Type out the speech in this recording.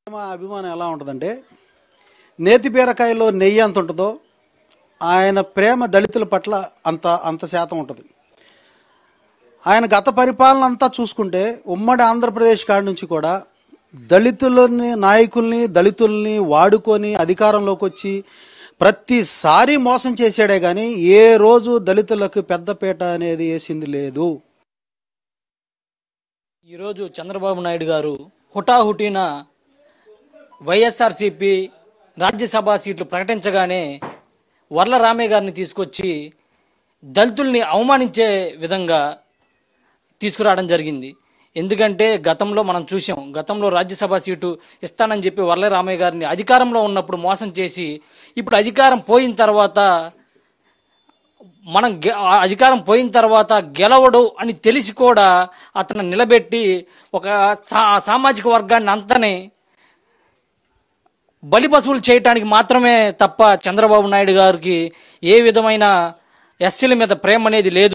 మా అభిమానం ఎలా ఉంటుందంటే నేతి బీరకాయలో నెయ్యి ఎంత ఉంటుందో ఆయన ప్రేమ దళితుల పట్ల అంత అంత శాతం ఉంటుంది ఆయన గత పరిపాలన అంతా చూసుకుంటే ఉమ్మడి ఆంధ్రప్రదేశ్ కాడి నుంచి కూడా దళితులని నాయకుల్ని దళితుల్ని వాడుకొని అధికారంలోకి వచ్చి ప్రతిసారి మోసం చేసాడే కానీ ఏ రోజు దళితులకు పెద్దపీట అనేది వేసింది లేదు ఈరోజు చంద్రబాబు నాయుడు గారు హుటాహుటిన వైఎస్ఆర్సీపీ రాజ్యసభ సీట్లు ప్రకటించగానే వర్ల రామయ్య గారిని తీసుకొచ్చి దళితుల్ని అవమానించే విధంగా తీసుకురావడం జరిగింది ఎందుకంటే గతంలో మనం చూసాం గతంలో రాజ్యసభ సీటు ఇస్తానని చెప్పి వర్ల రామయ్య గారిని అధికారంలో ఉన్నప్పుడు మోసం చేసి ఇప్పుడు అధికారం పోయిన తర్వాత మనం గె- ఆ అధికారం పోయిన తర్వాత గెలవడు అని తెలిసి కూడా అతను నిలబెట్టి ఒక సా- సామాజిక వర్గాన్ని అంతనే బలి పశువులు చేయటానికి మాత్రమే తప్ప చంద్రబాబు నాయుడు గారికి ఏ విధమైన ఎస్సీల మీద ప్రేమ అనేది లేదు